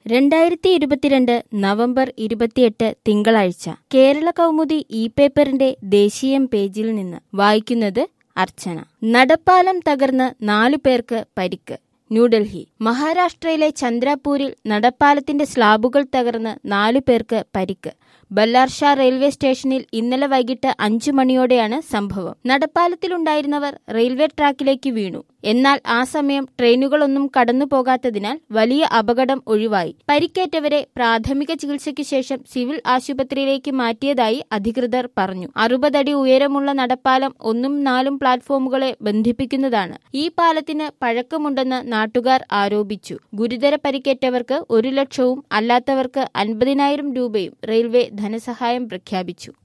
രണ്ടായിരത്തി ഇരുപത്തിരണ്ട് നവംബർ ഇരുപത്തിയെട്ട് തിങ്കളാഴ്ച കേരള കൗമുദി ഇ പേപ്പറിന്റെ ദേശീയം പേജിൽ നിന്ന് വായിക്കുന്നത് അർച്ചന നടപ്പാലം തകർന്ന് നാലു പേർക്ക് പരിക്ക് ന്യൂഡൽഹി മഹാരാഷ്ട്രയിലെ ചന്ദ്രാപൂരിൽ നടപ്പാലത്തിന്റെ സ്ലാബുകൾ തകർന്ന് നാലു പേർക്ക് പരിക്ക് ബല്ലാർഷാ റെയിൽവേ സ്റ്റേഷനിൽ ഇന്നലെ വൈകിട്ട് അഞ്ചു മണിയോടെയാണ് സംഭവം നടപ്പാലത്തിലുണ്ടായിരുന്നവർ റെയിൽവേ ട്രാക്കിലേക്ക് വീണു എന്നാൽ ആ സമയം ട്രെയിനുകളൊന്നും കടന്നു പോകാത്തതിനാൽ വലിയ അപകടം ഒഴിവായി പരിക്കേറ്റവരെ പ്രാഥമിക ചികിത്സയ്ക്ക് ശേഷം സിവിൽ ആശുപത്രിയിലേക്ക് മാറ്റിയതായി അധികൃതർ പറഞ്ഞു അറുപതടി ഉയരമുള്ള നടപ്പാലം ഒന്നും നാലും പ്ലാറ്റ്ഫോമുകളെ ബന്ധിപ്പിക്കുന്നതാണ് ഈ പാലത്തിന് പഴക്കമുണ്ടെന്ന് നാട്ടുകാർ ആരോപിച്ചു ഗുരുതര പരിക്കേറ്റവർക്ക് ഒരു ലക്ഷവും അല്ലാത്തവർക്ക് അൻപതിനായിരം രൂപയും റെയിൽവേ ധനസഹായം പ്രഖ്യാപിച്ചു